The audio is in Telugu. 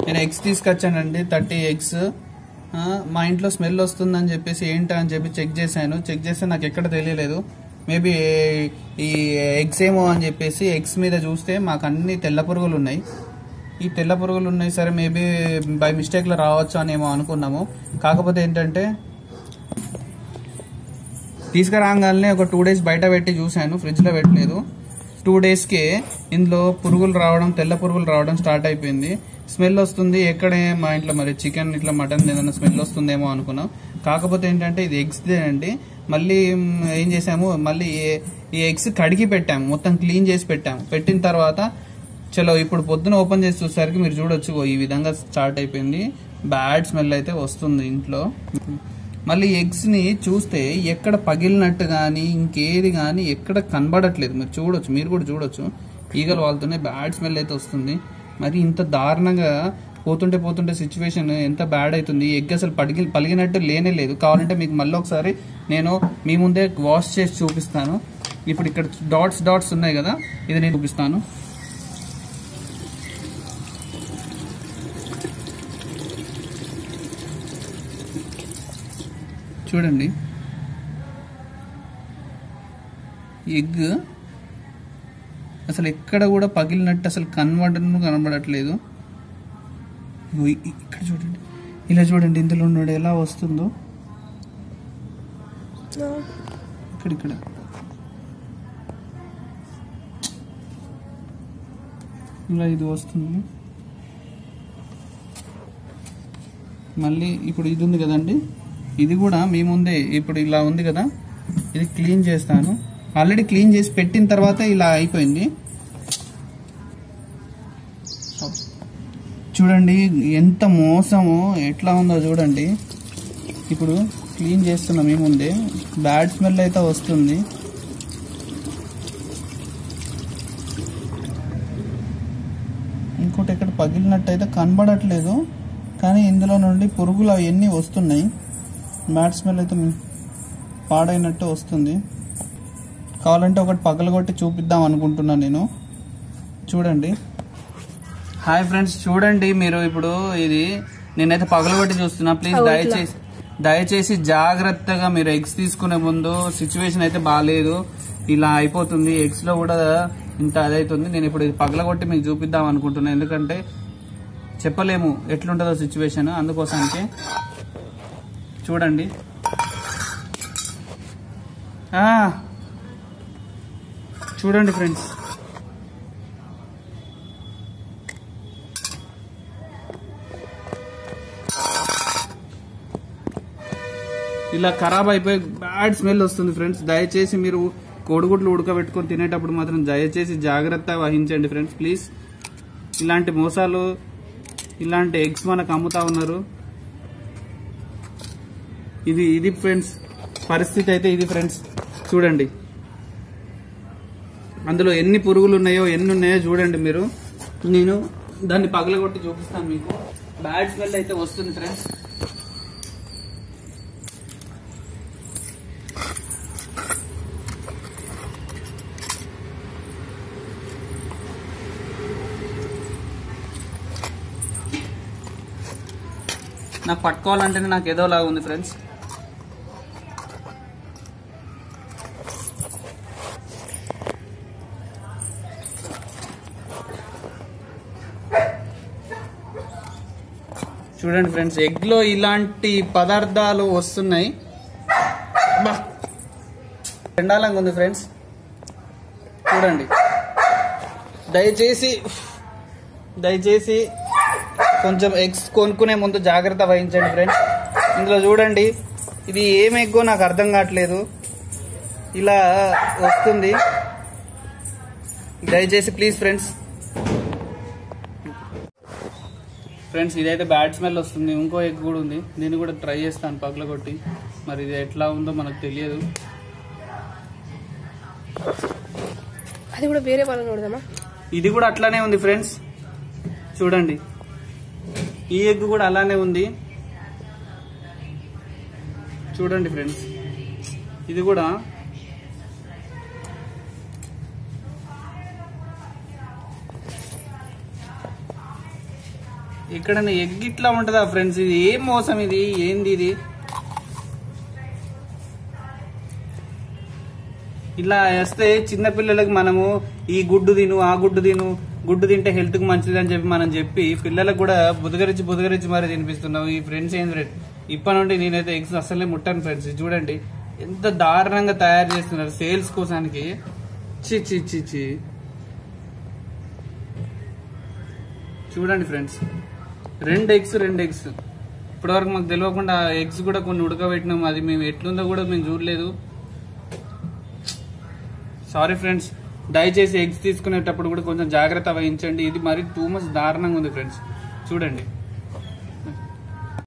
నేను ఎగ్స్ తీసుకొచ్చానండి థర్టీ ఎగ్స్ మా ఇంట్లో స్మెల్ వస్తుందని చెప్పేసి ఏంటా అని చెప్పి చెక్ చేశాను చెక్ చేస్తే నాకు ఎక్కడ తెలియలేదు మేబీ ఈ ఎగ్స్ ఏమో అని చెప్పేసి ఎగ్స్ మీద చూస్తే మాకు అన్ని తెల్ల పురుగులు ఉన్నాయి ఈ తెల్ల పురుగులు ఉన్నాయి సరే మేబీ బై మిస్టేక్లో రావచ్చు అని ఏమో అనుకున్నాము కాకపోతే ఏంటంటే తీసుకురాగానే ఒక టూ డేస్ బయట పెట్టి చూశాను ఫ్రిడ్జ్లో పెట్టలేదు టూ డేస్కే ఇందులో పురుగులు రావడం తెల్ల పురుగులు రావడం స్టార్ట్ అయిపోయింది స్మెల్ వస్తుంది ఎక్కడే మా ఇంట్లో మరి చికెన్ ఇట్లా మటన్ ఏదైనా స్మెల్ వస్తుందేమో అనుకున్నాం కాకపోతే ఏంటంటే ఇది ఎగ్స్ అండి మళ్ళీ మ్, ఏం చేసాము మళ్ళీ ఏ- ఈ ఎగ్స్ కడిగి పెట్టాము మొత్తం క్లీన్ చేసి పెట్టాము పెట్టిన తర్వాత చలో ఇప్పుడు పొద్దున ఓపెన్ చేసి చూసేసరికి మీరు చూడొచ్చు ఓ ఈ విధంగా స్టార్ట్ అయిపోయింది బ్యాడ్ స్మెల్ అయితే వస్తుంది ఇంట్లో మళ్ళీ ఎగ్స్ ని చూస్తే ఎక్కడ పగిలినట్టు కానీ ఇంకేది కానీ ఎక్కడ కనబడట్లేదు మీరు చూడొచ్చు మీరు కూడా చూడొచ్చు ఈగలు వాళ్తున్నాయి బ్యాడ్ స్మెల్ అయితే వస్తుంది మరి ఇంత దారుణంగా పోతుంటే పోతుంటే సిచ్యువేషన్ ఎంత బ్యాడ్ అవుతుంది ఎగ్ అసలు పడిగి పలిగినట్టు లేనే లేదు కావాలంటే మీకు మళ్ళీ ఒకసారి నేను మీ ముందే వాష్ చేసి చూపిస్తాను ఇప్పుడు ఇక్కడ డాట్స్ డాట్స్ ఉన్నాయి కదా ఇది నేను చూపిస్తాను చూడండి ఎగ్ అసలు ఎక్కడ కూడా పగిలినట్టు అసలు కనబడను కనబడట్లేదు ఇగో ఇ- ఇ- ఇక్కడ చూడండి ఇలా చూడండి ఇందులో ఉన్నాడు ఎలా వస్తుందో ఇక్కడ ఇక్కడ ఇలా ఇది వస్తుంది మళ్ళీ ఇప్పుడు ఇది ఉంది కదండి ఇది కూడా మీ ముందే ఇప్పుడు ఇలా ఉంది కదా ఇది క్లీన్ చేస్తాను ఆల్రెడీ క్లీన్ చేసి పెట్టిన తర్వాత ఇలా అయిపోయింది చూడండి ఎంత మోసమో ఎట్లా ఉందో చూడండి ఇప్పుడు క్లీన్ చేస్తున్నాం మీ ముందే బ్యాడ్ స్మెల్ అయితే వస్తుంది ఇంకోటి ఇక్కడ పగిలినట్టు అయితే కనబడట్లేదు కానీ ఇందులో నుండి పురుగులు అవన్నీ వస్తున్నాయి బ్యాడ్ స్మెల్ అయితే పాడైనట్టు వస్తుంది కావాలంటే ఒకటి పగలగొట్టి చూపిద్దాం అనుకుంటున్నాను నేను చూడండి హాయ్ ఫ్రెండ్స్ చూడండి మీరు ఇప్పుడు ఇది నేనైతే పగలగొట్టి చూస్తున్నా ప్లీజ్ దయచేసి దయచేసి జాగ్రత్తగా మీరు ఎగ్స్ తీసుకునే ముందు సిచ్యువేషన్ అయితే బాగాలేదు ఇలా అయిపోతుంది ఎగ్స్ లో కూడా ఇంత అదైతుంది నేను ఇప్పుడు ఇది పగలగొట్టి మీకు చూపిద్దాం అనుకుంటున్నాను ఎందుకంటే చెప్పలేము ఎట్లుంటుందో సిచ్యువేషన్ అందుకోసానికి చూడండి ఆ, చూడండి ఫ్రెండ్స్ ఇలా ఖరాబ్ అయిపోయి బ్యాడ్ స్మెల్ వస్తుంది ఫ్రెండ్స్ దయచేసి మీరు కోడిగుడ్లు ఉడకబెట్టుకొని తినేటప్పుడు మాత్రం దయచేసి జాగ్రత్త వహించండి ఫ్రెండ్స్ ప్లీజ్ ఇలాంటి మోసాలు ఇలాంటి ఎగ్స్ మనకు అమ్ముతా ఉన్నారు ఇది ఇది ఫ్రెండ్స్ పరిస్థితి అయితే ఇది ఫ్రెండ్స్ చూడండి అందులో ఎన్ని పురుగులు ఉన్నాయో ఎన్ని ఉన్నాయో చూడండి మీరు నేను దాన్ని పగలగొట్టి చూపిస్తాను మీకు బ్యాడ్ స్మెల్ అయితే వస్తుంది ఫ్రెండ్స్ నాకు పట్టుకోవాలంటేనే నాకు ఏదోలాగా ఉంది ఫ్రెండ్స్ చూడండి ఫ్రెండ్స్ ఎగ్ లో ఇలాంటి పదార్థాలు వస్తున్నాయి బా చండాలంగా ఉంది ఫ్రెండ్స్ చూడండి దయచేసి దయచేసి కొంచెం ఎగ్స్ కొనుక్కునే ముందు జాగ్రత్త వహించండి ఫ్రెండ్స్ ఇందులో చూడండి ఇది ఏం ఎగ్గో నాకు అర్థం కావట్లేదు ఇలా వస్తుంది దయచేసి ప్లీజ్ ఫ్రెండ్స్ ఫ్రెండ్స్ ఇదైతే బ్యాడ్ స్మెల్ వస్తుంది ఇంకో ఎగ్ కూడా ఉంది దీన్ని కూడా ట్రై చేస్తాను పగల కొట్టి మరి ఇది ఎట్లా ఉందో మనకు తెలియదు అది కూడా వేరే వాళ్ళని చూడదామా ఇది కూడా అట్లానే ఉంది ఫ్రెండ్స్ చూడండి ఈ ఎగ్ కూడా అలానే ఉంది చూడండి ఫ్రెండ్స్ ఇది కూడా ఇక్కడ ఎగ్ ఇట్లా ఉంటుందా ఫ్రెండ్స్ ఇది ఏం మోసం ఇది ఏంది ఇది ఇలా వేస్తే చిన్న పిల్లలకు మనము ఈ గుడ్డు తిను ఆ గుడ్డు తిను గుడ్డు తింటే హెల్త్ కు మంచిది అని చెప్పి మనం చెప్పి పిల్లలకు కూడా బుదగరించి బుదగరించి మరి తినిపిస్తున్నాం ఈ ఫ్రెండ్స్ ఏం ఫ్రెండ్ ఇప్పటి నుండి నేనైతే ఎగ్స్ అసలే ముట్టాను ఫ్రెండ్స్ ఇది చూడండి ఎంత దారుణంగా తయారు చేస్తున్నారు సేల్స్ కోసానికి చి చి చి చి చూడండి ఫ్రెండ్స్ రెండు ఎగ్స్ రెండు ఎగ్స్ ఇప్పటివరకు మాకు తెలియకుండా ఎగ్స్ కూడా కొన్ని ఉడకబెట్టినాం అది మేము ఎట్లుందో కూడా మేము చూడలేదు సారీ ఫ్రెండ్స్ దయచేసి ఎగ్స్ తీసుకునేటప్పుడు కూడా కొంచెం జాగ్రత్త వహించండి ఇది మరి టూ మచ్ దారుణంగా ఉంది ఫ్రెండ్స్ చూడండి